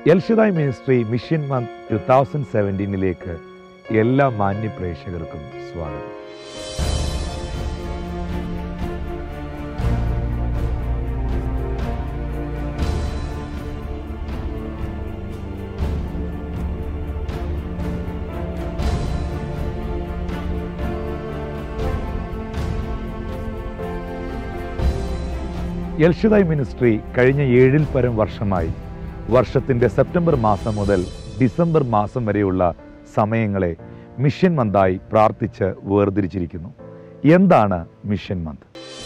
എൽഷിദായ് ministry mission month two thousand സെവൻറ്റീനിലേക്ക് എല്ലാ മാന്യ പ്രേക്ഷകർക്കും സ്വാഗതം എൽഷിദായ് മിനിസ്ട്രി കഴിഞ്ഞ ഏഴിൽ പരം വർഷമായി വർഷത്തിൻ്റെ സെപ്റ്റംബർ മാസം മുതൽ ഡിസംബർ മാസം വരെയുള്ള സമയങ്ങളെ മിഷൻ മന്തായി പ്രാർത്ഥിച്ച് വേർതിരിച്ചിരിക്കുന്നു എന്താണ് മിഷൻ മന്ത്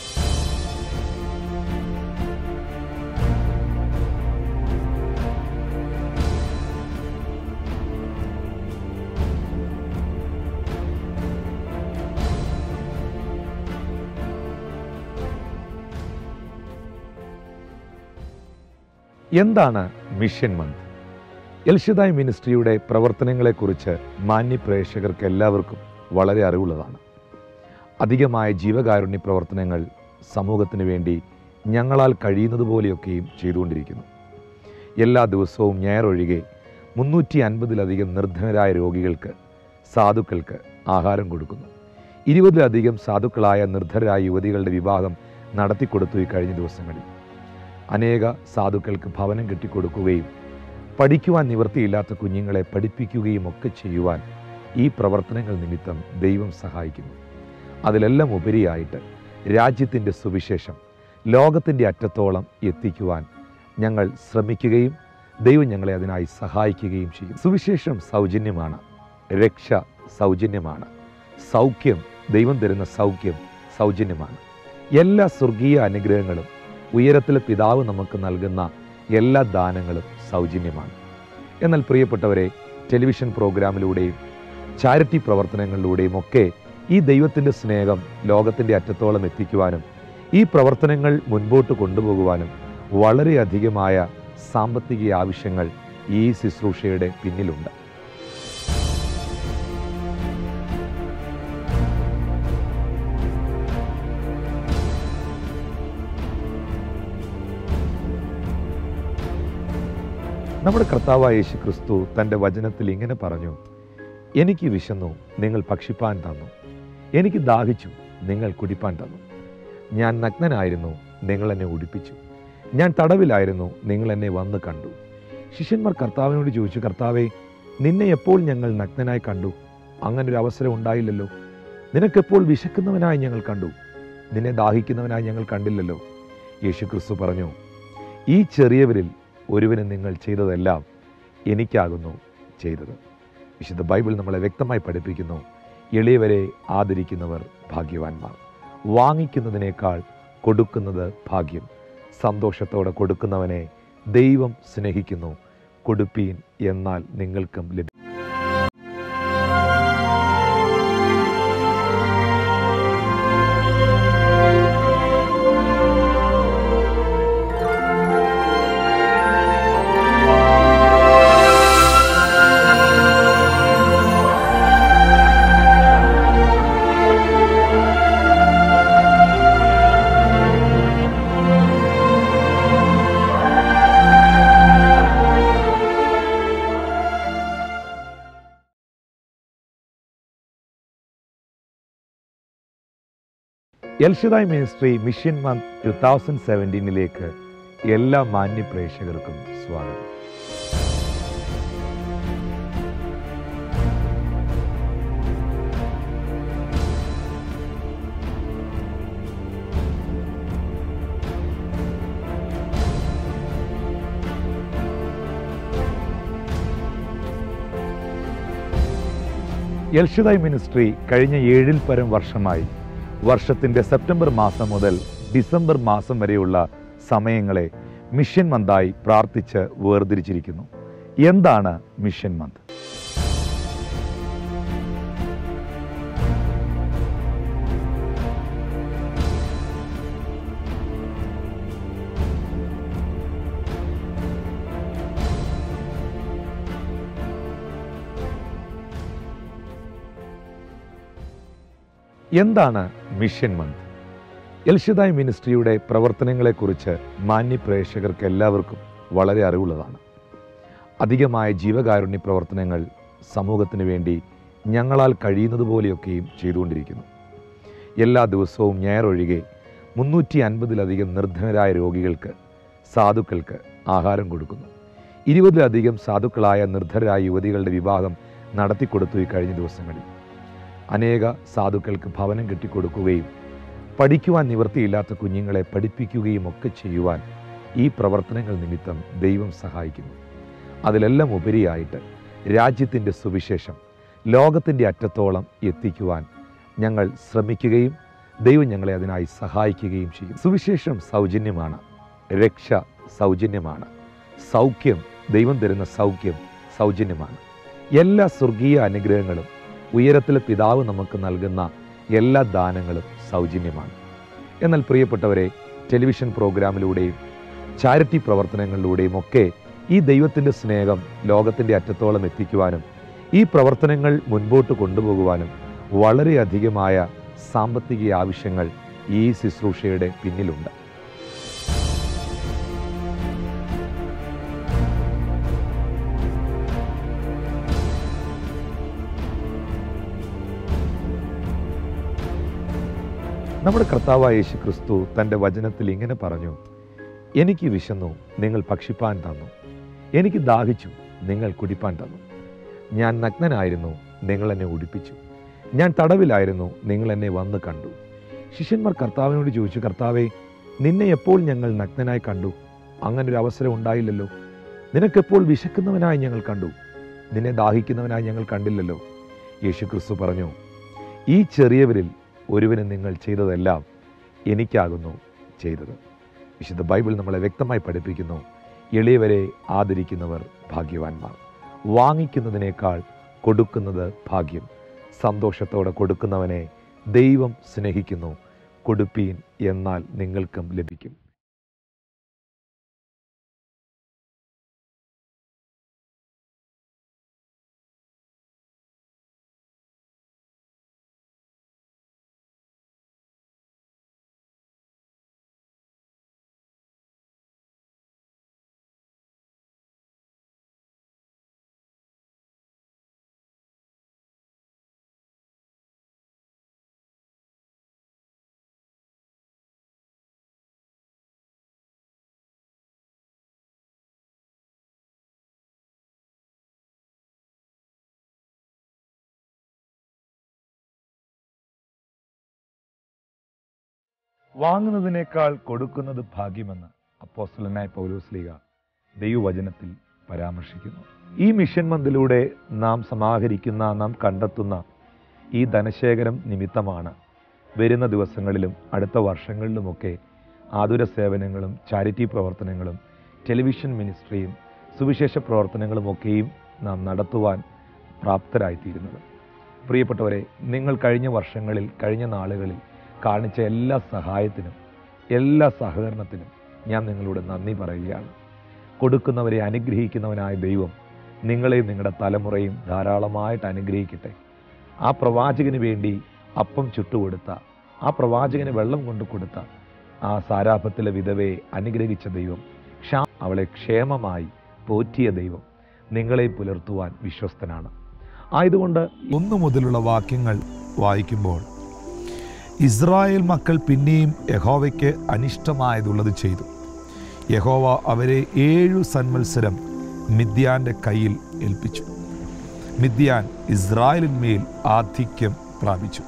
എന്താണ് മിഷൻ മന്ത് എൽഷിദായ് മിനിസ്ട്രിയുടെ പ്രവർത്തനങ്ങളെക്കുറിച്ച് മാന്യ പ്രേക്ഷകർക്ക് എല്ലാവർക്കും വളരെ അറിവുള്ളതാണ് അധികമായ ജീവകാരുണ്യ പ്രവർത്തനങ്ങൾ സമൂഹത്തിന് വേണ്ടി ഞങ്ങളാൽ കഴിയുന്നത് പോലെയൊക്കെയും ചെയ്തുകൊണ്ടിരിക്കുന്നു എല്ലാ ദിവസവും ഞായറൊഴികെ മുന്നൂറ്റി അൻപതിലധികം നിർധനരായ രോഗികൾക്ക് സാധുക്കൾക്ക് ആഹാരം കൊടുക്കുന്നു ഇരുപതിലധികം സാധുക്കളായ നിർധനരായ യുവതികളുടെ വിവാഹം നടത്തിക്കൊടുത്തു ഈ കഴിഞ്ഞ ദിവസങ്ങളിൽ അനേക സാധുക്കൾക്ക് ഭവനം കെട്ടിക്കൊടുക്കുകയും പഠിക്കുവാൻ നിവൃത്തിയില്ലാത്ത കുഞ്ഞുങ്ങളെ പഠിപ്പിക്കുകയും ഒക്കെ ചെയ്യുവാൻ ഈ പ്രവർത്തനങ്ങൾ നിമിത്തം ദൈവം സഹായിക്കുന്നു അതിലെല്ലാം ഉപരിയായിട്ട് രാജ്യത്തിൻ്റെ സുവിശേഷം ലോകത്തിൻ്റെ അറ്റത്തോളം എത്തിക്കുവാൻ ഞങ്ങൾ ശ്രമിക്കുകയും ദൈവം ഞങ്ങളെ അതിനായി സഹായിക്കുകയും ചെയ്യും സുവിശേഷം സൗജന്യമാണ് രക്ഷ സൗജന്യമാണ് സൗഖ്യം ദൈവം തരുന്ന സൗഖ്യം സൗജന്യമാണ് എല്ലാ സ്വർഗീയ അനുഗ്രഹങ്ങളും ഉയരത്തിലെ പിതാവ് നമുക്ക് നൽകുന്ന എല്ലാ ദാനങ്ങളും സൗജന്യമാണ് എന്നാൽ പ്രിയപ്പെട്ടവരെ ടെലിവിഷൻ പ്രോഗ്രാമിലൂടെയും ചാരിറ്റി പ്രവർത്തനങ്ങളിലൂടെയും ഒക്കെ ഈ ദൈവത്തിൻ്റെ സ്നേഹം ലോകത്തിൻ്റെ അറ്റത്തോളം എത്തിക്കുവാനും ഈ പ്രവർത്തനങ്ങൾ മുൻപോട്ട് കൊണ്ടുപോകുവാനും വളരെയധികമായ സാമ്പത്തിക ആവശ്യങ്ങൾ ഈ ശുശ്രൂഷയുടെ പിന്നിലുണ്ട് നമ്മുടെ കർത്താവായ യേശു ക്രിസ്തു തൻ്റെ വചനത്തിൽ ഇങ്ങനെ പറഞ്ഞു എനിക്ക് വിശന്നു നിങ്ങൾ ഭക്ഷിപ്പാൻ തന്നു എനിക്ക് ദാഹിച്ചു നിങ്ങൾ കുടിപ്പാൻ തന്നു ഞാൻ നഗ്നനായിരുന്നു നിങ്ങൾ എന്നെ ഉടുപ്പിച്ചു ഞാൻ തടവിലായിരുന്നു നിങ്ങൾ എന്നെ വന്ന് കണ്ടു ശിഷ്യന്മാർ കർത്താവിനോട് ചോദിച്ചു കർത്താവെ നിന്നെ എപ്പോൾ ഞങ്ങൾ നഗ്നനായി കണ്ടു അങ്ങനെ ഒരു അവസരം ഉണ്ടായില്ലല്ലോ നിനക്കെപ്പോൾ വിശക്കുന്നവനായി ഞങ്ങൾ കണ്ടു നിന്നെ ദാഹിക്കുന്നവനായി ഞങ്ങൾ കണ്ടില്ലല്ലോ യേശു ക്രിസ്തു പറഞ്ഞു ഈ ചെറിയവരിൽ ഒരുവന് നിങ്ങൾ ചെയ്തതെല്ലാം എനിക്കാകുന്നു ചെയ്തത് വിശുദ്ധ ബൈബിൾ നമ്മളെ വ്യക്തമായി പഠിപ്പിക്കുന്നു എളിയവരെ ആദരിക്കുന്നവർ ഭാഗ്യവാന്മാർ വാങ്ങിക്കുന്നതിനേക്കാൾ കൊടുക്കുന്നത് ഭാഗ്യം സന്തോഷത്തോടെ കൊടുക്കുന്നവനെ ദൈവം സ്നേഹിക്കുന്നു കൊടുപ്പീൻ എന്നാൽ നിങ്ങൾക്കും ലഭിക്കും El Shaddai ministry mission month two thousand സെവൻറ്റീനിലേക്ക് എല്ലാ മാന്യ പ്രേക്ഷകർക്കും സ്വാഗതം എൽഷിദായ് മിനിസ്ട്രി കഴിഞ്ഞ ഏഴിൽ പരം വർഷമായി വർഷത്തിൻ്റെ സെപ്റ്റംബർ മാസം മുതൽ ഡിസംബർ മാസം വരെയുള്ള സമയങ്ങളെ മിഷൻ മന്തായി പ്രാർത്ഥിച്ച് വേർതിരിച്ചിരിക്കുന്നു എന്താണ് മിഷൻ മന്ത് എന്താണ് മിഷൻ മന്ത് എൽഷിദായ് മിനിസ്ട്രിയുടെ പ്രവർത്തനങ്ങളെക്കുറിച്ച് മാന്യ പ്രേക്ഷകർക്ക് എല്ലാവർക്കും വളരെ അറിവുള്ളതാണ് അധികമായ ജീവകാരുണ്യ പ്രവർത്തനങ്ങൾ സമൂഹത്തിന് വേണ്ടി ഞങ്ങളാൽ കഴിയുന്നത് പോലെയൊക്കെയും ചെയ്തുകൊണ്ടിരിക്കുന്നു എല്ലാ ദിവസവും ഞായറൊഴികെ മുന്നൂറ്റി അൻപതിലധികം നിർധനരായ രോഗികൾക്ക് സാധുക്കൾക്ക് ആഹാരം കൊടുക്കുന്നു ഇരുപതിലധികം സാധുക്കളായ നിർധനരായ യുവതികളുടെ വിവാഹം നടത്തിക്കൊടുത്തു ഈ കഴിഞ്ഞ ദിവസങ്ങളിൽ അനേക സാധുക്കൾക്ക് ഭവനം കെട്ടിക്കൊടുക്കുകയും പഠിക്കുവാൻ നിവൃത്തിയില്ലാത്ത കുഞ്ഞുങ്ങളെ പഠിപ്പിക്കുകയും ഒക്കെ ചെയ്യുവാൻ ഈ പ്രവർത്തനങ്ങൾ നിമിത്തം ദൈവം സഹായിക്കുന്നു അതിലെല്ലാം ഉപരിയായിട്ട് രാജ്യത്തിൻ്റെ സുവിശേഷം ലോകത്തിൻ്റെ അറ്റത്തോളം എത്തിക്കുവാൻ ഞങ്ങൾ ശ്രമിക്കുകയും ദൈവം ഞങ്ങളെ അതിനായി സഹായിക്കുകയും ചെയ്യും സുവിശേഷം സൗജന്യമാണ് രക്ഷ സൗജന്യമാണ് സൗഖ്യം ദൈവം തരുന്ന സൗഖ്യം സൗജന്യമാണ് എല്ലാ സ്വർഗീയ അനുഗ്രഹങ്ങളും ഉയരത്തിലെ പിതാവ് നമുക്ക് നൽകുന്ന എല്ലാ ദാനങ്ങളും സൗജന്യമാണ് എന്നാൽ പ്രിയപ്പെട്ടവരെ ടെലിവിഷൻ പ്രോഗ്രാമിലൂടെയും ചാരിറ്റി പ്രവർത്തനങ്ങളിലൂടെയും ഒക്കെ ഈ ദൈവത്തിൻ്റെ സ്നേഹം ലോകത്തിൻ്റെ അറ്റത്തോളം എത്തിക്കുവാനും ഈ പ്രവർത്തനങ്ങൾ മുൻപോട്ട് കൊണ്ടുപോകുവാനും വളരെയധികമായ സാമ്പത്തിക ആവശ്യങ്ങൾ ഈ ശുശ്രൂഷയുടെ പിന്നിലുണ്ട് നമ്മുടെ കർത്താവായ യേശു ക്രിസ്തു തൻ്റെ വചനത്തിൽ ഇങ്ങനെ പറഞ്ഞു എനിക്ക് വിശന്നു നിങ്ങൾ ഭക്ഷിപ്പാൻ തന്നു എനിക്ക് ദാഹിച്ചു നിങ്ങൾ കുടിപ്പാൻ തന്നു ഞാൻ നഗ്നനായിരുന്നു നിങ്ങൾ എന്നെ ഉടുപ്പിച്ചു ഞാൻ തടവിലായിരുന്നു നിങ്ങൾ എന്നെ വന്ന് കണ്ടു ശിഷ്യന്മാർ കർത്താവിനോട് ചോദിച്ചു കർത്താവെ നിന്നെ എപ്പോൾ ഞങ്ങൾ നഗ്നനായി കണ്ടു അങ്ങനെ ഒരു അവസരം ഉണ്ടായില്ലല്ലോ നിനക്കെപ്പോൾ വിശക്കുന്നവനായി ഞങ്ങൾ കണ്ടു നിന്നെ ദാഹിക്കുന്നവനായി ഞങ്ങൾ കണ്ടില്ലല്ലോ യേശു ക്രിസ്തു പറഞ്ഞു ഈ ചെറിയവരിൽ ഒരുവന് നിങ്ങൾ ചെയ്തതെല്ലാം എനിക്കാകുന്നു ചെയ്തത് വിശുദ്ധ ബൈബിൾ നമ്മളെ വ്യക്തമായി പഠിപ്പിക്കുന്നു എളിയവരെ ആദരിക്കുന്നവർ ഭാഗ്യവാന്മാർ വാങ്ങിക്കുന്നതിനേക്കാൾ കൊടുക്കുന്നത് ഭാഗ്യം സന്തോഷത്തോടെ കൊടുക്കുന്നവനെ ദൈവം സ്നേഹിക്കുന്നു കൊടുപ്പീൻ എന്നാൽ നിങ്ങൾക്കും ലഭിക്കും വാങ്ങുന്നതിനേക്കാൾ കൊടുക്കുന്നത് ഭാഗ്യമെന്ന് അപ്പോസ്തലനായ പൗലോസ്ലീഗ ദൈവവചനത്തിൽ പരാമർശിക്കുന്നു ഈ മിഷൻ മന്ദിലൂടെ നാം സമാഹരിക്കുന്ന നാം കണ്ടെത്തുന്ന ഈ ധനശേഖരം നിമിത്തമാണ് വരുന്ന ദിവസങ്ങളിലും അടുത്ത വർഷങ്ങളിലുമൊക്കെ ആതുര സേവനങ്ങളും ചാരിറ്റി പ്രവർത്തനങ്ങളും ടെലിവിഷൻ മിനിസ്ട്രിയും സുവിശേഷ പ്രവർത്തനങ്ങളുമൊക്കെയും നാം നടത്തുവാൻ പ്രാപ്തരായിത്തീരുന്നത് പ്രിയപ്പെട്ടവരെ നിങ്ങൾ കഴിഞ്ഞ വർഷങ്ങളിൽ കഴിഞ്ഞ നാളുകളിൽ കാണിച്ച എല്ലാ സഹായത്തിനും എല്ലാ സഹകരണത്തിനും ഞാൻ നിങ്ങളോട് നന്ദി പറയുകയാണ് കൊടുക്കുന്നവരെ അനുഗ്രഹിക്കുന്നവനായ ദൈവം നിങ്ങളെയും നിങ്ങളുടെ തലമുറയും ധാരാളമായിട്ട് അനുഗ്രഹിക്കട്ടെ ആ പ്രവാചകന് വേണ്ടി അപ്പം ചുട്ടുകൊടുത്ത ആ പ്രവാചകന് വെള്ളം കൊണ്ടു കൊടുത്ത ആ സാരാഭത്തിലെ വിധവയെ അനുഗ്രഹിച്ച ദൈവം ക്ഷാ അവളെ ക്ഷേമമായി പോറ്റിയ ദൈവം നിങ്ങളെ പുലർത്തുവാൻ വിശ്വസ്തനാണ് ആയതുകൊണ്ട് ഒന്നു മുതലുള്ള വാക്യങ്ങൾ വായിക്കുമ്പോൾ ഇസ്രായേൽ മക്കൾ പിന്നെയും യഹോവയ്ക്ക് അനിഷ്ടമായതുള്ളത് ചെയ്തു യഹോവ അവരെ ഏഴു സന്മത്സരം മിദ്യാന്റെ കയ്യിൽ ഏൽപ്പിച്ചു മിദ്യാൻ ഇസ്രായേലിന്മേൽ ആധിക്യം പ്രാപിച്ചു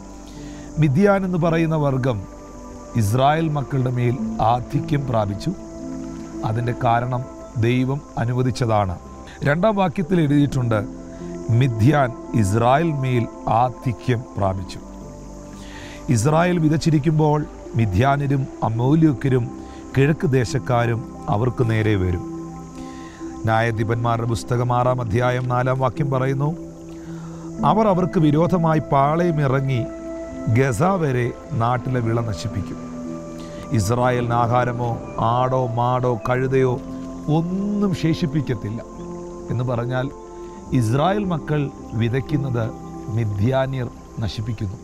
മിദ്യാൻ എന്ന് പറയുന്ന വർഗം ഇസ്രായേൽ മക്കളുടെ മേൽ ആധിക്യം പ്രാപിച്ചു അതിൻ്റെ കാരണം ദൈവം അനുവദിച്ചതാണ് രണ്ടാം വാക്യത്തിൽ എഴുതിയിട്ടുണ്ട് മിഥ്യാൻ ഇസ്രായേൽ മേൽ ആധിക്യം പ്രാപിച്ചു ഇസ്രായേൽ വിതച്ചിരിക്കുമ്പോൾ മിഥ്യാനരും അമൂല്യക്കരും കിഴക്ക് ദേശക്കാരും അവർക്ക് നേരെ വരും ന്യായാധിപന്മാരുടെ പുസ്തകം ആറാം അധ്യായം നാലാം വാക്യം പറയുന്നു അവർ അവർക്ക് വിരോധമായി പാളയം ഇറങ്ങി ഗസ വരെ നാട്ടിലെ വിള നശിപ്പിക്കും ഇസ്രായേലിന് ആഹാരമോ ആടോ മാടോ കഴുതയോ ഒന്നും ശേഷിപ്പിക്കത്തില്ല എന്ന് പറഞ്ഞാൽ ഇസ്രായേൽ മക്കൾ വിതയ്ക്കുന്നത് മിഥ്യാന്യർ നശിപ്പിക്കുന്നു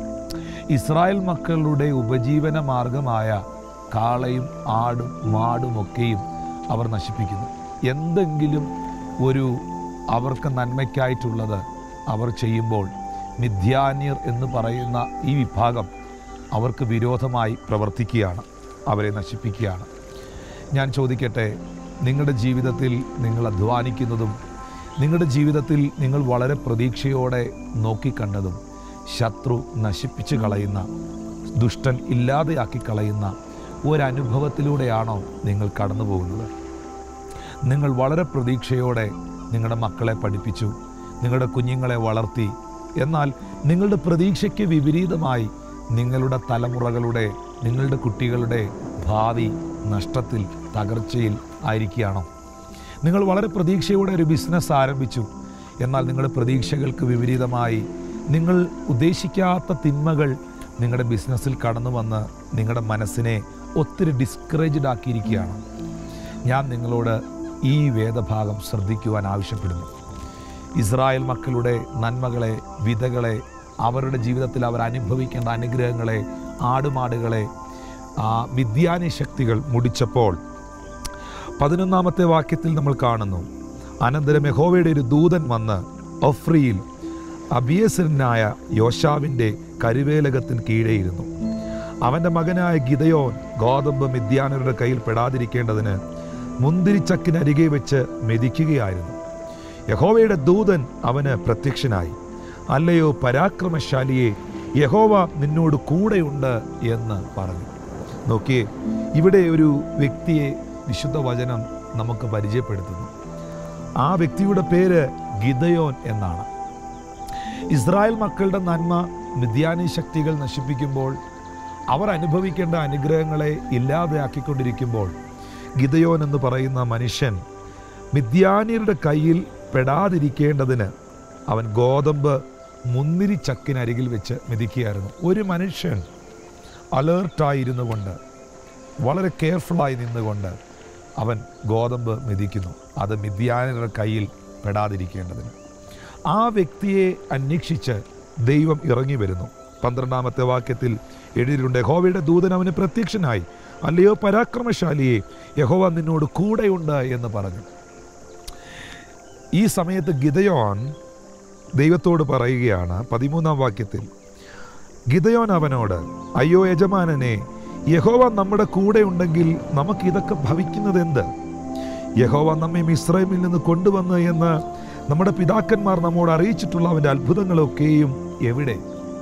ഇസ്രായേൽ മക്കളുടെ ഉപജീവന മാർഗമായ കാളയും ആടും മാടുമൊക്കെയും അവർ നശിപ്പിക്കുന്നു എന്തെങ്കിലും ഒരു അവർക്ക് നന്മയ്ക്കായിട്ടുള്ളത് അവർ ചെയ്യുമ്പോൾ മിഥ്യാന്യർ എന്ന് പറയുന്ന ഈ വിഭാഗം അവർക്ക് വിരോധമായി പ്രവർത്തിക്കുകയാണ് അവരെ നശിപ്പിക്കുകയാണ് ഞാൻ ചോദിക്കട്ടെ നിങ്ങളുടെ ജീവിതത്തിൽ നിങ്ങൾ അധ്വാനിക്കുന്നതും നിങ്ങളുടെ ജീവിതത്തിൽ നിങ്ങൾ വളരെ പ്രതീക്ഷയോടെ നോക്കിക്കണ്ടതും ശത്രു നശിപ്പിച്ച് കളയുന്ന ദുഷ്ടൻ ഇല്ലാതെയാക്കി കളയുന്ന ഒരനുഭവത്തിലൂടെയാണോ നിങ്ങൾ കടന്നു പോകുന്നത് നിങ്ങൾ വളരെ പ്രതീക്ഷയോടെ നിങ്ങളുടെ മക്കളെ പഠിപ്പിച്ചു നിങ്ങളുടെ കുഞ്ഞുങ്ങളെ വളർത്തി എന്നാൽ നിങ്ങളുടെ പ്രതീക്ഷയ്ക്ക് വിപരീതമായി നിങ്ങളുടെ തലമുറകളുടെ നിങ്ങളുടെ കുട്ടികളുടെ ഭാവി നഷ്ടത്തിൽ തകർച്ചയിൽ ആയിരിക്കുകയാണോ നിങ്ങൾ വളരെ പ്രതീക്ഷയോടെ ഒരു ബിസിനസ് ആരംഭിച്ചു എന്നാൽ നിങ്ങളുടെ പ്രതീക്ഷകൾക്ക് വിപരീതമായി നിങ്ങൾ ഉദ്ദേശിക്കാത്ത തിന്മകൾ നിങ്ങളുടെ ബിസിനസ്സിൽ കടന്നു വന്ന് നിങ്ങളുടെ മനസ്സിനെ ഒത്തിരി ഡിസ്കറേജ്ഡ് ആക്കിയിരിക്കുകയാണ് ഞാൻ നിങ്ങളോട് ഈ വേദഭാഗം ശ്രദ്ധിക്കുവാൻ ആവശ്യപ്പെടുന്നു ഇസ്രായേൽ മക്കളുടെ നന്മകളെ വിധകളെ അവരുടെ ജീവിതത്തിൽ അവർ അനുഭവിക്കേണ്ട അനുഗ്രഹങ്ങളെ ആടുമാടുകളെ ആ വിദ്യാനി ശക്തികൾ മുടിച്ചപ്പോൾ പതിനൊന്നാമത്തെ വാക്യത്തിൽ നമ്മൾ കാണുന്നു അനന്തരം യഹോവയുടെ ഒരു ദൂതൻ വന്ന് ഒഫ്രിയിൽ അബിയസരനായ യോശാവിൻ്റെ കരുവേലകത്തിന് കീഴെയിരുന്നു അവൻ്റെ മകനായ ഗിതയോൻ ഗോതമ്പ് മിദ്യാനരുടെ കയ്യിൽ പെടാതിരിക്കേണ്ടതിന് മുന്തിരിച്ചക്കിനരികെ വെച്ച് മെതിക്കുകയായിരുന്നു യഹോവയുടെ ദൂതൻ അവന് പ്രത്യക്ഷനായി അല്ലയോ പരാക്രമശാലിയെ യഹോവ നിന്നോട് കൂടെയുണ്ട് എന്ന് പറഞ്ഞു നോക്കിയേ ഇവിടെ ഒരു വ്യക്തിയെ വിശുദ്ധ വചനം നമുക്ക് പരിചയപ്പെടുത്തുന്നു ആ വ്യക്തിയുടെ പേര് ഗിദയോൻ എന്നാണ് ഇസ്രായേൽ മക്കളുടെ നന്മ മിഥ്യാനി ശക്തികൾ നശിപ്പിക്കുമ്പോൾ അവർ അനുഭവിക്കേണ്ട അനുഗ്രഹങ്ങളെ ഇല്ലാതെയാക്കിക്കൊണ്ടിരിക്കുമ്പോൾ ഗിദയോൻ എന്ന് പറയുന്ന മനുഷ്യൻ മിഥ്യാനിയരുടെ കയ്യിൽ പെടാതിരിക്കേണ്ടതിന് അവൻ ഗോതമ്പ് മുന്തിരി ചക്കിനരികിൽ വെച്ച് മെതിക്കുകയായിരുന്നു ഒരു മനുഷ്യൻ അലേർട്ടായിരുന്നു കൊണ്ട് വളരെ കെയർഫുള്ളായി നിന്നുകൊണ്ട് അവൻ ഗോതമ്പ് മെതിക്കുന്നു അത് മിഥ്യാനരുടെ കയ്യിൽ പെടാതിരിക്കേണ്ടതിന് ആ വ്യക്തിയെ അന്വേഷിച്ച് ദൈവം ഇറങ്ങി വരുന്നു പന്ത്രണ്ടാമത്തെ വാക്യത്തിൽ എഴുതിയിട്ടുണ്ട് യഹോവയുടെ ദൂതൻ അവന് പ്രത്യക്ഷനായി അല്ലയോ പരാക്രമശാലിയെ യഹോവ നിന്നോട് കൂടെയുണ്ട് എന്ന് പറഞ്ഞു ഈ സമയത്ത് ഗിതയോൻ ദൈവത്തോട് പറയുകയാണ് പതിമൂന്നാം വാക്യത്തിൽ ഗിതയോൻ അവനോട് അയ്യോ യജമാനനെ യഹോവ നമ്മുടെ കൂടെ ഉണ്ടെങ്കിൽ നമുക്ക് ഇതൊക്കെ ഭവിക്കുന്നത് എന്ത് യഹോവ നമ്മെ മിശ്രമിൽ നിന്ന് കൊണ്ടുവന്ന് എന്ന് നമ്മുടെ പിതാക്കന്മാർ നമ്മോട് അറിയിച്ചിട്ടുള്ള അവൻ്റെ അത്ഭുതങ്ങളൊക്കെയും എവിടെ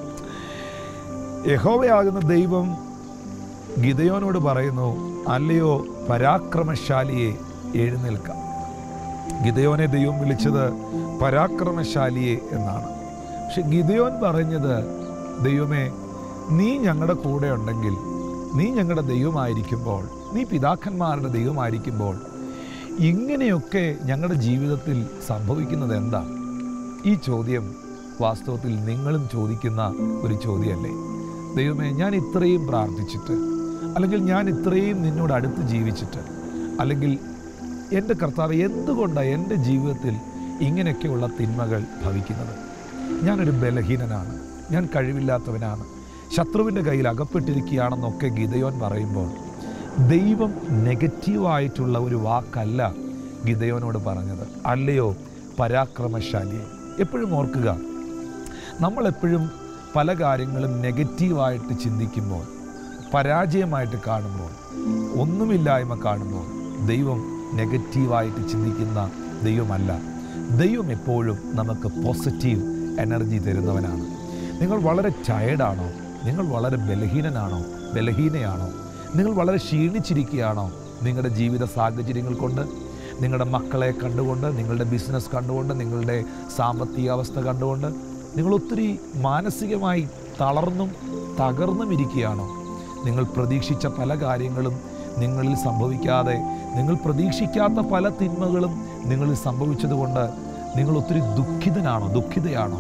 യഹോവയാകുന്ന ദൈവം ഗിതയോനോട് പറയുന്നു അല്ലയോ പരാക്രമശാലിയെ എഴുന്നേൽക്കാം ഗിതയോനെ ദൈവം വിളിച്ചത് പരാക്രമശാലിയെ എന്നാണ് പക്ഷെ ഗിതയോൻ പറഞ്ഞത് ദൈവമേ നീ ഞങ്ങളുടെ കൂടെ ഉണ്ടെങ്കിൽ നീ ഞങ്ങളുടെ ദൈവമായിരിക്കുമ്പോൾ നീ പിതാക്കന്മാരുടെ ദൈവമായിരിക്കുമ്പോൾ ഇങ്ങനെയൊക്കെ ഞങ്ങളുടെ ജീവിതത്തിൽ സംഭവിക്കുന്നത് എന്താ ഈ ചോദ്യം വാസ്തവത്തിൽ നിങ്ങളും ചോദിക്കുന്ന ഒരു ചോദ്യമല്ലേ ദൈവമേ ഞാൻ ഇത്രയും പ്രാർത്ഥിച്ചിട്ട് അല്ലെങ്കിൽ ഞാൻ ഇത്രയും നിന്നോട് അടുത്ത് ജീവിച്ചിട്ട് അല്ലെങ്കിൽ എൻ്റെ കർത്താവ് എന്തുകൊണ്ടാണ് എൻ്റെ ജീവിതത്തിൽ ഇങ്ങനെയൊക്കെയുള്ള തിന്മകൾ ഭവിക്കുന്നത് ഞാനൊരു ബലഹീനനാണ് ഞാൻ കഴിവില്ലാത്തവനാണ് ശത്രുവിൻ്റെ കയ്യിൽ അകപ്പെട്ടിരിക്കുകയാണെന്നൊക്കെ ഗീതയോൻ പറയുമ്പോൾ ദൈവം നെഗറ്റീവായിട്ടുള്ള ഒരു വാക്കല്ല ഗിതയോനോട് പറഞ്ഞത് അല്ലയോ പരാക്രമശാലിയെ എപ്പോഴും ഓർക്കുക നമ്മളെപ്പോഴും പല കാര്യങ്ങളും നെഗറ്റീവായിട്ട് ചിന്തിക്കുമ്പോൾ പരാജയമായിട്ട് കാണുമ്പോൾ ഒന്നുമില്ലായ്മ കാണുമ്പോൾ ദൈവം നെഗറ്റീവായിട്ട് ചിന്തിക്കുന്ന ദൈവമല്ല ദൈവം എപ്പോഴും നമുക്ക് പോസിറ്റീവ് എനർജി തരുന്നവനാണ് നിങ്ങൾ വളരെ ടയർഡാണോ നിങ്ങൾ വളരെ ബലഹീനനാണോ ബലഹീനയാണോ നിങ്ങൾ വളരെ ക്ഷീണിച്ചിരിക്കുകയാണോ നിങ്ങളുടെ ജീവിത സാഹചര്യങ്ങൾ കൊണ്ട് നിങ്ങളുടെ മക്കളെ കണ്ടുകൊണ്ട് നിങ്ങളുടെ ബിസിനസ് കണ്ടുകൊണ്ട് നിങ്ങളുടെ സാമ്പത്തിക അവസ്ഥ കണ്ടുകൊണ്ട് നിങ്ങൾ ഒത്തിരി മാനസികമായി തളർന്നും തകർന്നും ഇരിക്കുകയാണോ നിങ്ങൾ പ്രതീക്ഷിച്ച പല കാര്യങ്ങളും നിങ്ങളിൽ സംഭവിക്കാതെ നിങ്ങൾ പ്രതീക്ഷിക്കാത്ത പല തിന്മകളും നിങ്ങളിൽ സംഭവിച്ചതുകൊണ്ട് നിങ്ങൾ ഒത്തിരി ദുഃഖിതനാണോ ദുഃഖിതയാണോ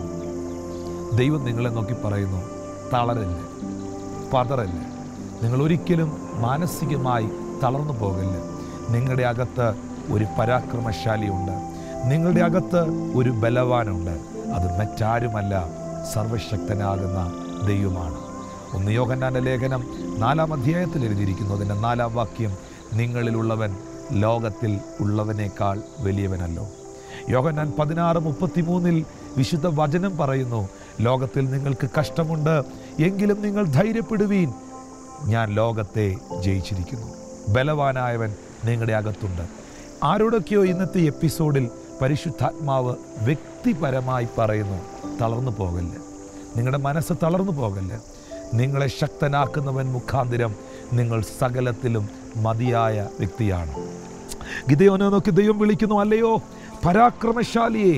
ദൈവം നിങ്ങളെ നോക്കി പറയുന്നു തളരല്ല പതറല്ല നിങ്ങൾ ഒരിക്കലും മാനസികമായി തളർന്നു പോകല്ല നിങ്ങളുടെ അകത്ത് ഒരു പരാക്രമശാലിയുണ്ട് നിങ്ങളുടെ അകത്ത് ഒരു ബലവാനുണ്ട് അത് മറ്റാരുമല്ല സർവശക്തനാകുന്ന ദൈവമാണ് ഒന്ന് യോഹന്നാൻ്റെ ലേഖനം നാലാം അധ്യായത്തിൽ എഴുതിയിരിക്കുന്നു അതിൻ്റെ നാലാം വാക്യം നിങ്ങളിലുള്ളവൻ ലോകത്തിൽ ഉള്ളവനേക്കാൾ വലിയവനല്ലോ യോഹന്നാൻ പതിനാറ് മുപ്പത്തിമൂന്നിൽ വിശുദ്ധ വചനം പറയുന്നു ലോകത്തിൽ നിങ്ങൾക്ക് കഷ്ടമുണ്ട് എങ്കിലും നിങ്ങൾ ധൈര്യപ്പെടുവീൻ ഞാൻ ലോകത്തെ ജയിച്ചിരിക്കുന്നു ബലവാനായവൻ നിങ്ങളുടെ അകത്തുണ്ട് ആരോടൊക്കെയോ ഇന്നത്തെ എപ്പിസോഡിൽ പരിശുദ്ധാത്മാവ് വ്യക്തിപരമായി പറയുന്നു തളർന്നു പോകല്ല് നിങ്ങളുടെ മനസ്സ് തളർന്നു പോകല്ല് നിങ്ങളെ ശക്തനാക്കുന്നവൻ മുഖാന്തിരം നിങ്ങൾ സകലത്തിലും മതിയായ വ്യക്തിയാണ് ഗിതയോനെ നോക്കി ദൈവം വിളിക്കുന്നു അല്ലയോ പരാക്രമശാലിയെ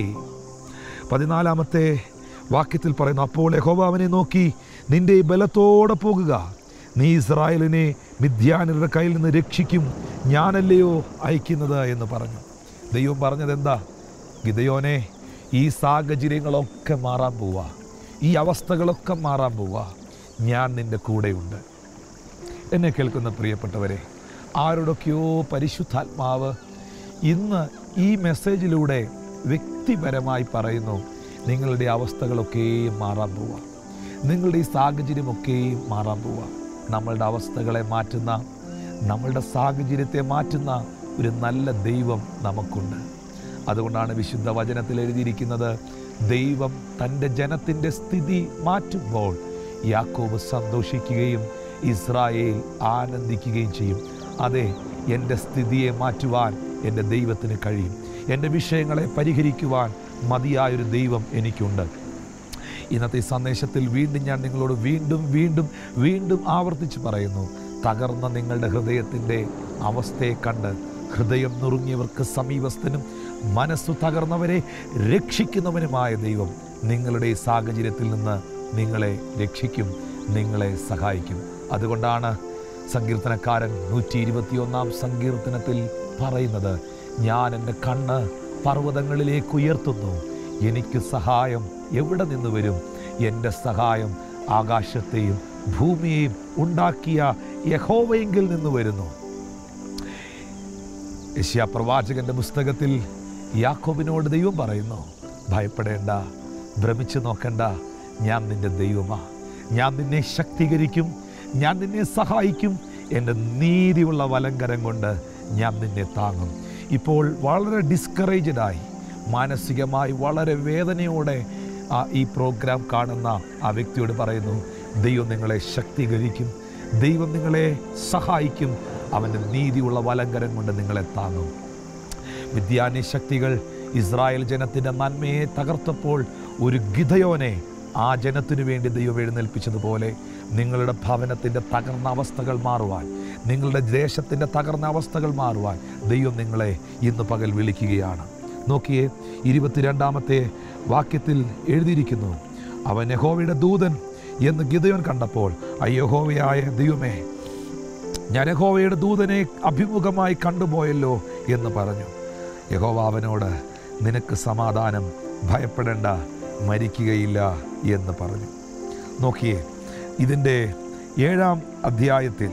പതിനാലാമത്തെ വാക്യത്തിൽ പറയുന്നു അപ്പോൾ യഹോവ അവനെ നോക്കി നിന്റെ ഈ ബലത്തോടെ പോകുക നീ ഇസ്രായേലിനെ മിഥ്യാനരുടെ കയ്യിൽ നിന്ന് രക്ഷിക്കും ഞാനല്ലയോ അയക്കുന്നത് എന്ന് പറഞ്ഞു ദൈവം പറഞ്ഞത് എന്താ ഗിതയോനെ ഈ സാഹചര്യങ്ങളൊക്കെ മാറാൻ പോവാ ഈ അവസ്ഥകളൊക്കെ മാറാൻ പോവാ ഞാൻ നിന്റെ കൂടെയുണ്ട് എന്നെ കേൾക്കുന്ന പ്രിയപ്പെട്ടവരെ ആരോടൊക്കെയോ പരിശുദ്ധാത്മാവ് ഇന്ന് ഈ മെസ്സേജിലൂടെ വ്യക്തിപരമായി പറയുന്നു നിങ്ങളുടെ അവസ്ഥകളൊക്കെയും മാറാൻ പോവാം നിങ്ങളുടെ ഈ സാഹചര്യമൊക്കെയും മാറാൻ പോവാം നമ്മളുടെ അവസ്ഥകളെ മാറ്റുന്ന നമ്മളുടെ സാഹചര്യത്തെ മാറ്റുന്ന ഒരു നല്ല ദൈവം നമുക്കുണ്ട് അതുകൊണ്ടാണ് വിശുദ്ധ വചനത്തിൽ എഴുതിയിരിക്കുന്നത് ദൈവം തൻ്റെ ജനത്തിൻ്റെ സ്ഥിതി മാറ്റുമ്പോൾ യാക്കോബ് സന്തോഷിക്കുകയും ഇസ്രായേൽ ആനന്ദിക്കുകയും ചെയ്യും അതെ എൻ്റെ സ്ഥിതിയെ മാറ്റുവാൻ എൻ്റെ ദൈവത്തിന് കഴിയും എൻ്റെ വിഷയങ്ങളെ പരിഹരിക്കുവാൻ മതിയായൊരു ദൈവം എനിക്കുണ്ട് ഇന്നത്തെ ഈ സന്ദേശത്തിൽ വീണ്ടും ഞാൻ നിങ്ങളോട് വീണ്ടും വീണ്ടും വീണ്ടും ആവർത്തിച്ച് പറയുന്നു തകർന്ന നിങ്ങളുടെ ഹൃദയത്തിൻ്റെ അവസ്ഥയെ കണ്ട് ഹൃദയം നുറുങ്ങിയവർക്ക് സമീപസ്ഥനും മനസ്സു തകർന്നവരെ രക്ഷിക്കുന്നവനുമായ ദൈവം നിങ്ങളുടെ ഈ സാഹചര്യത്തിൽ നിന്ന് നിങ്ങളെ രക്ഷിക്കും നിങ്ങളെ സഹായിക്കും അതുകൊണ്ടാണ് സങ്കീർത്തനക്കാരൻ നൂറ്റി ഇരുപത്തിയൊന്നാം സങ്കീർത്തനത്തിൽ പറയുന്നത് ഞാൻ എൻ്റെ കണ്ണ് പർവ്വതങ്ങളിലേക്ക് ഉയർത്തുന്നു എനിക്ക് സഹായം എവിടെ നിന്ന് വരും എൻ്റെ സഹായം ആകാശത്തെയും ഭൂമിയെയും ഉണ്ടാക്കിയ യഹോവയെങ്കിൽ നിന്ന് വരുന്നു യശ്യാ പ്രവാചകന്റെ പുസ്തകത്തിൽ യാക്കോബിനോട് ദൈവം പറയുന്നു ഭയപ്പെടേണ്ട ഭ്രമിച്ചു നോക്കണ്ട ഞാൻ നിന്റെ ദൈവമാ ഞാൻ നിന്നെ ശക്തീകരിക്കും ഞാൻ നിന്നെ സഹായിക്കും എൻ്റെ നീതിയുള്ള വലങ്കരം കൊണ്ട് ഞാൻ നിന്നെ താങ്ങും ഇപ്പോൾ വളരെ ഡിസ്കറേജഡായി മാനസികമായി വളരെ വേദനയോടെ ആ ഈ പ്രോഗ്രാം കാണുന്ന ആ വ്യക്തിയോട് പറയുന്നു ദൈവം നിങ്ങളെ ശക്തീകരിക്കും ദൈവം നിങ്ങളെ സഹായിക്കും അവൻ്റെ നീതിയുള്ള വലങ്കരം കൊണ്ട് നിങ്ങളെ താങ്ങും വിദ്യാന്യ ശക്തികൾ ഇസ്രായേൽ ജനത്തിൻ്റെ നന്മയെ തകർത്തപ്പോൾ ഒരു ഗിതയോനെ ആ ജനത്തിനു വേണ്ടി ദൈവം എഴുന്നേൽപ്പിച്ചതുപോലെ നിങ്ങളുടെ ഭവനത്തിൻ്റെ തകർന്ന അവസ്ഥകൾ മാറുവാൻ നിങ്ങളുടെ ദേശത്തിൻ്റെ തകർന്ന അവസ്ഥകൾ മാറുവാൻ ദൈവം നിങ്ങളെ ഇന്ന് പകൽ വിളിക്കുകയാണ് നോക്കിയേ ഇരുപത്തിരണ്ടാമത്തെ വാക്യത്തിൽ എഴുതിയിരിക്കുന്നു അവൻ യഹോവയുടെ ദൂതൻ എന്ന് ഗിതയോൻ കണ്ടപ്പോൾ അയ്യഹോവയായ ദൈവമേ ഞാൻ യഹോവയുടെ ദൂതനെ അഭിമുഖമായി കണ്ടുപോയല്ലോ എന്ന് പറഞ്ഞു യഹോവ അവനോട് നിനക്ക് സമാധാനം ഭയപ്പെടേണ്ട മരിക്കുകയില്ല എന്ന് പറഞ്ഞു നോക്കിയേ ഇതിൻ്റെ ഏഴാം അധ്യായത്തിൽ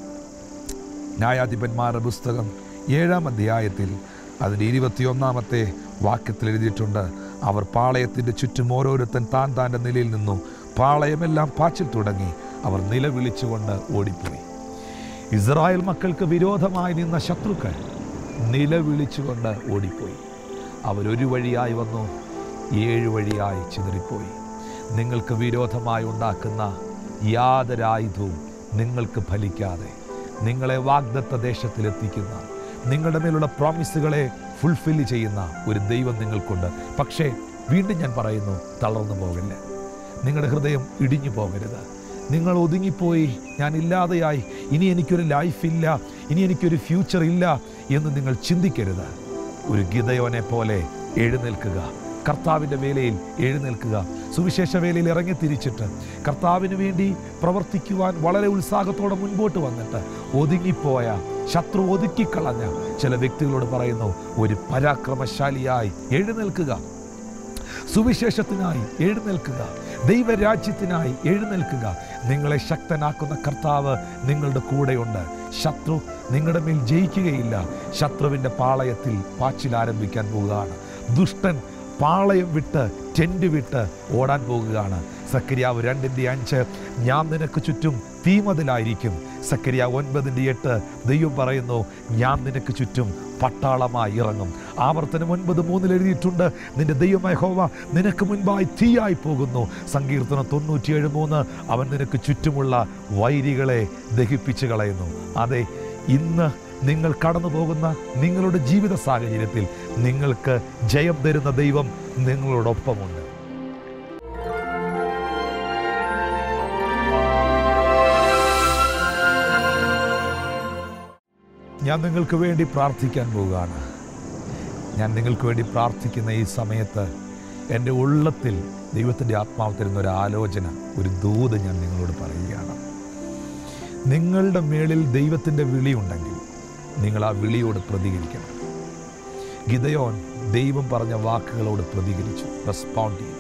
ന്യായാധിപന്മാരുടെ പുസ്തകം ഏഴാം അധ്യായത്തിൽ അതിൻ്റെ ഇരുപത്തിയൊന്നാമത്തെ വാക്യത്തിൽ എഴുതിയിട്ടുണ്ട് അവർ പാളയത്തിൻ്റെ ചുറ്റും ഓരോരുത്തൻ താൻ താൻ്റെ നിലയിൽ നിന്നു പാളയമെല്ലാം പാച്ചിൽ തുടങ്ങി അവർ നിലവിളിച്ചുകൊണ്ട് ഓടിപ്പോയി ഇസ്രായേൽ മക്കൾക്ക് വിരോധമായി നിന്ന ശത്രുക്കൾ നിലവിളിച്ചുകൊണ്ട് ഓടിപ്പോയി അവരൊരു വഴിയായി വന്നു ഏഴ് വഴിയായി ചിതറിപ്പോയി നിങ്ങൾക്ക് വിരോധമായി ഉണ്ടാക്കുന്ന യാതൊരായുധവും നിങ്ങൾക്ക് ഫലിക്കാതെ നിങ്ങളെ വാഗ്ദത്ത ദേശത്തിലെത്തിക്കുന്ന നിങ്ങളുടെ മേലുള്ള പ്രോമിസുകളെ ഫുൾഫിൽ ചെയ്യുന്ന ഒരു ദൈവം നിങ്ങൾക്കുണ്ട് പക്ഷേ വീണ്ടും ഞാൻ പറയുന്നു തളർന്നു പോകില്ല നിങ്ങളുടെ ഹൃദയം ഇടിഞ്ഞു പോകരുത് നിങ്ങൾ ഒതുങ്ങിപ്പോയി ഞാൻ ഇല്ലാതെയായി ഇനി എനിക്കൊരു ലൈഫില്ല ഇനി എനിക്കൊരു ഫ്യൂച്ചർ ഇല്ല എന്ന് നിങ്ങൾ ചിന്തിക്കരുത് ഒരു ഗിതയോനെ പോലെ എഴുന്നേൽക്കുക കർത്താവിൻ്റെ വേലയിൽ എഴുന്നേൽക്കുക സുവിശേഷ വേലയിൽ ഇറങ്ങി തിരിച്ചിട്ട് കർത്താവിന് വേണ്ടി പ്രവർത്തിക്കുവാൻ വളരെ ഉത്സാഹത്തോടെ മുൻപോട്ട് വന്നിട്ട് ഒതുങ്ങിപ്പോയ ശത്രു ഒതുക്കിക്കളഞ്ഞ ചില വ്യക്തികളോട് പറയുന്നു ഒരു പരാക്രമശാലിയായി എഴുന്നേൽക്കുക സുവിശേഷത്തിനായി എഴുന്നേൽക്കുക ദൈവരാജ്യത്തിനായി എഴുന്നേൽക്കുക നിങ്ങളെ ശക്തനാക്കുന്ന കർത്താവ് നിങ്ങളുടെ കൂടെയുണ്ട് ശത്രു നിങ്ങളുടെ മേൽ ജയിക്കുകയില്ല ശത്രുവിൻ്റെ പാളയത്തിൽ പാച്ചിൽ ആരംഭിക്കാൻ പോവുകയാണ് ദുഷ്ടൻ പാളയം വിട്ട് ടെൻറ്റ് വിട്ട് ഓടാൻ പോകുകയാണ് സക്കരിയാവ് രണ്ടിൻ്റെ അഞ്ച് ഞാൻ നിനക്ക് ചുറ്റും തീമതിലായിരിക്കും സക്കരിയ ഒൻപതിൻ്റെ എട്ട് ദൈവം പറയുന്നു ഞാൻ നിനക്ക് ചുറ്റും പട്ടാളമായി ഇറങ്ങും ആവർത്തനം ഒൻപത് മൂന്നിൽ എഴുതിയിട്ടുണ്ട് നിന്റെ ദൈവമായ ഹോവ നിനക്ക് മുൻപായി തീയായി പോകുന്നു സങ്കീർത്തനം തൊണ്ണൂറ്റിയേഴ് മൂന്ന് അവൻ നിനക്ക് ചുറ്റുമുള്ള വൈരികളെ ദഹിപ്പിച്ച് കളയുന്നു അതെ ഇന്ന് നിങ്ങൾ കടന്നു പോകുന്ന നിങ്ങളുടെ ജീവിത സാഹചര്യത്തിൽ നിങ്ങൾക്ക് ജയം തരുന്ന ദൈവം നിങ്ങളോടൊപ്പമുണ്ട് ഞാൻ നിങ്ങൾക്ക് വേണ്ടി പ്രാർത്ഥിക്കാൻ പോവുകയാണ് ഞാൻ നിങ്ങൾക്ക് വേണ്ടി പ്രാർത്ഥിക്കുന്ന ഈ സമയത്ത് എൻ്റെ ഉള്ളത്തിൽ ദൈവത്തിൻ്റെ ആത്മാവ് തരുന്ന ഒരു ആലോചന ഒരു ദൂത് ഞാൻ നിങ്ങളോട് പറയുകയാണ് നിങ്ങളുടെ മേളിൽ ദൈവത്തിൻ്റെ വിളിയുണ്ടെങ്കിൽ നിങ്ങൾ ആ വിളിയോട് പ്രതികരിക്കണം ഗിതയോൻ ദൈവം പറഞ്ഞ വാക്കുകളോട് പ്രതികരിച്ചു റെസ്പോണ്ട് ചെയ്തു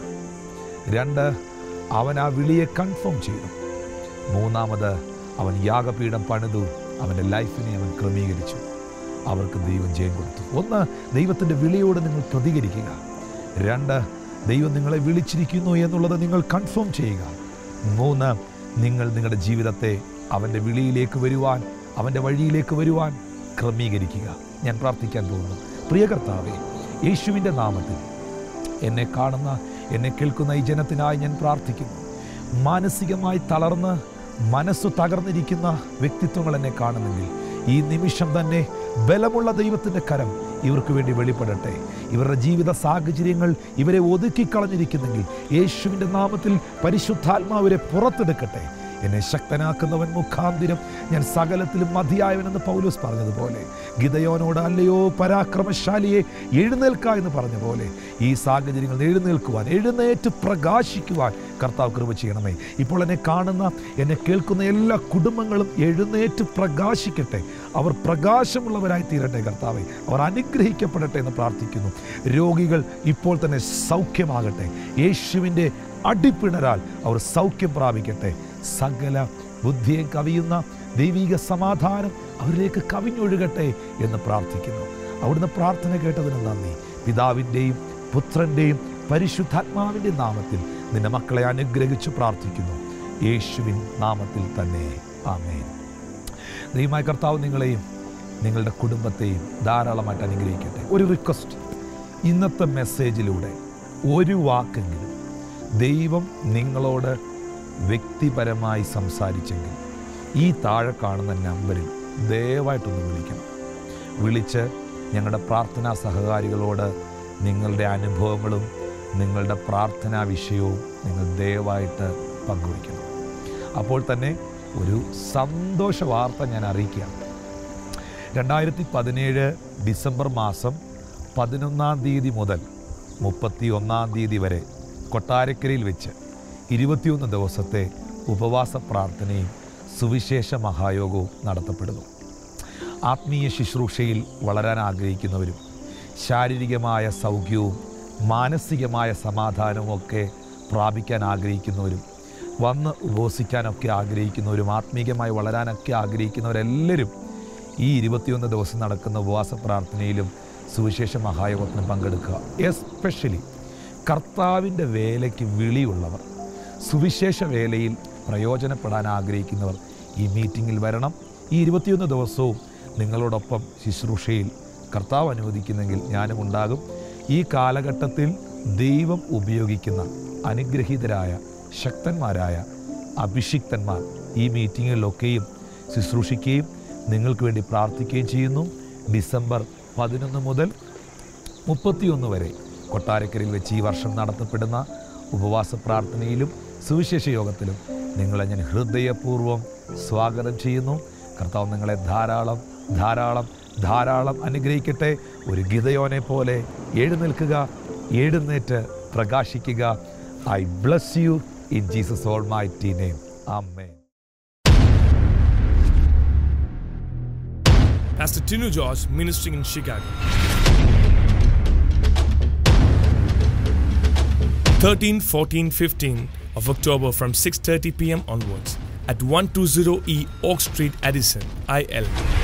രണ്ട് അവൻ ആ വിളിയെ കൺഫേം ചെയ്തു മൂന്നാമത് അവൻ യാഗപീഠം പണിതു അവൻ്റെ ലൈഫിനെ അവൻ ക്രമീകരിച്ചു അവർക്ക് ദൈവം ജയം കൊടുത്തു ഒന്ന് ദൈവത്തിൻ്റെ വിളിയോട് നിങ്ങൾ പ്രതികരിക്കുക രണ്ട് ദൈവം നിങ്ങളെ വിളിച്ചിരിക്കുന്നു എന്നുള്ളത് നിങ്ങൾ കൺഫേം ചെയ്യുക മൂന്ന് നിങ്ങൾ നിങ്ങളുടെ ജീവിതത്തെ അവൻ്റെ വിളിയിലേക്ക് വരുവാൻ അവൻ്റെ വഴിയിലേക്ക് വരുവാൻ ക്രമീകരിക്കുക ഞാൻ പ്രാർത്ഥിക്കാൻ പോകുന്നു പ്രിയ കർത്താവേ യേശുവിൻ്റെ നാമത്തിൽ എന്നെ കാണുന്ന എന്നെ കേൾക്കുന്ന ഈ ജനത്തിനായി ഞാൻ പ്രാർത്ഥിക്കുന്നു മാനസികമായി തളർന്ന് മനസ്സു തകർന്നിരിക്കുന്ന വ്യക്തിത്വങ്ങൾ എന്നെ കാണുന്നെങ്കിൽ ഈ നിമിഷം തന്നെ ബലമുള്ള ദൈവത്തിൻ്റെ കരം ഇവർക്ക് വേണ്ടി വെളിപ്പെടട്ടെ ഇവരുടെ ജീവിത സാഹചര്യങ്ങൾ ഇവരെ ഒതുക്കിക്കളഞ്ഞിരിക്കുന്നെങ്കിൽ യേശുവിൻ്റെ നാമത്തിൽ പരിശുദ്ധാത്മാവരെ പുറത്തെടുക്കട്ടെ എന്നെ ശക്തനാക്കുന്നവൻ മുഖാന്തിരം ഞാൻ സകലത്തിലും മതിയായവനെന്ന് പൗലോസ് പറഞ്ഞതുപോലെ ഗിതയോനോട് അല്ലയോ പരാക്രമശാലിയെ എഴുന്നേൽക്ക എന്ന് പറഞ്ഞ പോലെ ഈ സാഹചര്യങ്ങൾ എഴുന്നേൽക്കുവാൻ എഴുന്നേറ്റ് പ്രകാശിക്കുവാൻ കർത്താവ് കൃപ ചെയ്യണമേ ഇപ്പോൾ എന്നെ കാണുന്ന എന്നെ കേൾക്കുന്ന എല്ലാ കുടുംബങ്ങളും എഴുന്നേറ്റ് പ്രകാശിക്കട്ടെ അവർ പ്രകാശമുള്ളവരായി തീരട്ടെ കർത്താവെ അവർ അനുഗ്രഹിക്കപ്പെടട്ടെ എന്ന് പ്രാർത്ഥിക്കുന്നു രോഗികൾ ഇപ്പോൾ തന്നെ സൗഖ്യമാകട്ടെ യേശുവിൻ്റെ അടിപ്പിണരാൽ അവർ സൗഖ്യം പ്രാപിക്കട്ടെ സകല ബുദ്ധിയെ കവിയുന്ന ദൈവിക സമാധാനം അവരിലേക്ക് കവിഞ്ഞൊഴുകട്ടെ എന്ന് പ്രാർത്ഥിക്കുന്നു അവിടുന്ന് പ്രാർത്ഥന കേട്ടതിന് നന്ദി പിതാവിൻ്റെയും പുത്രൻ്റെയും പരിശുദ്ധാത്മാവിൻ്റെ നാമത്തിൽ നിന്റെ മക്കളെ അനുഗ്രഹിച്ച് പ്രാർത്ഥിക്കുന്നു യേശുവിൻ നാമത്തിൽ തന്നെ ആമേൻ ദൈവമായ കർത്താവ് നിങ്ങളെയും നിങ്ങളുടെ കുടുംബത്തെയും ധാരാളമായിട്ട് അനുഗ്രഹിക്കട്ടെ ഒരു റിക്വസ്റ്റ് ഇന്നത്തെ മെസ്സേജിലൂടെ ഒരു വാക്കെങ്കിലും ദൈവം നിങ്ങളോട് വ്യക്തിപരമായി സംസാരിച്ചെങ്കിൽ ഈ താഴെ കാണുന്ന നമ്പറിൽ ദയവായിട്ടൊന്ന് വിളിക്കണം വിളിച്ച് ഞങ്ങളുടെ പ്രാർത്ഥനാ സഹകാരികളോട് നിങ്ങളുടെ അനുഭവങ്ങളും നിങ്ങളുടെ പ്രാർത്ഥനാ വിഷയവും നിങ്ങൾ ദയവായിട്ട് പങ്കുവയ്ക്കണം അപ്പോൾ തന്നെ ഒരു സന്തോഷ വാർത്ത ഞാൻ അറിയിക്കുകയാണ് രണ്ടായിരത്തി പതിനേഴ് ഡിസംബർ മാസം പതിനൊന്നാം തീയതി മുതൽ മുപ്പത്തി ഒന്നാം തീയതി വരെ കൊട്ടാരക്കരയിൽ വെച്ച് ഇരുപത്തിയൊന്ന് ദിവസത്തെ ഉപവാസ പ്രാർത്ഥനയും സുവിശേഷ മഹായോഗവും നടത്തപ്പെടുന്നു ആത്മീയ ശുശ്രൂഷയിൽ വളരാൻ ആഗ്രഹിക്കുന്നവരും ശാരീരികമായ സൗഖ്യവും മാനസികമായ സമാധാനവും ഒക്കെ പ്രാപിക്കാൻ ആഗ്രഹിക്കുന്നവരും വന്ന് ഉപവസിക്കാനൊക്കെ ആഗ്രഹിക്കുന്നവരും ആത്മീയമായി വളരാനൊക്കെ ആഗ്രഹിക്കുന്നവരെല്ലാവരും ഈ ഇരുപത്തിയൊന്ന് ദിവസം നടക്കുന്ന ഉപവാസ പ്രാർത്ഥനയിലും സുവിശേഷ മഹായോഗത്തിനും പങ്കെടുക്കുക എസ്പെഷ്യലി കർത്താവിൻ്റെ വേലയ്ക്ക് വിളിയുള്ളവർ സുവിശേഷ വേലയിൽ പ്രയോജനപ്പെടാൻ ആഗ്രഹിക്കുന്നവർ ഈ മീറ്റിങ്ങിൽ വരണം ഈ ഇരുപത്തിയൊന്ന് ദിവസവും നിങ്ങളോടൊപ്പം ശുശ്രൂഷയിൽ കർത്താവ് അനുവദിക്കുന്നെങ്കിൽ ഞാനും ഉണ്ടാകും ഈ കാലഘട്ടത്തിൽ ദൈവം ഉപയോഗിക്കുന്ന അനുഗ്രഹീതരായ ശക്തന്മാരായ അഭിഷിക്തന്മാർ ഈ മീറ്റിങ്ങുകളിലൊക്കെയും ശുശ്രൂഷിക്കുകയും നിങ്ങൾക്ക് വേണ്ടി പ്രാർത്ഥിക്കുകയും ചെയ്യുന്നു ഡിസംബർ പതിനൊന്ന് മുതൽ മുപ്പത്തിയൊന്ന് വരെ കൊട്ടാരക്കരയിൽ വെച്ച് ഈ വർഷം നടത്തപ്പെടുന്ന ഉപവാസ പ്രാർത്ഥനയിലും സുവിശേഷ യോഗത്തിലും നിങ്ങളെ ഞാൻ ഹൃദയപൂർവ്വം സ്വാഗതം ചെയ്യുന്നു കർത്താവ് നിങ്ങളെ ധാരാളം ധാരാളം ധാരാളം അനുഗ്രഹിക്കട്ടെ ഒരു ഗിതയോനെ പോലെ എഴുന്നേൽക്കുക എഴുന്നേറ്റ് പ്രകാശിക്കുക I bless you in Jesus almighty name amen Pastor Tinu George ministering in Chicago. 13, 14, 15 of October from 6:30 p.m. onwards at 120E Oak Street, Addison, IL.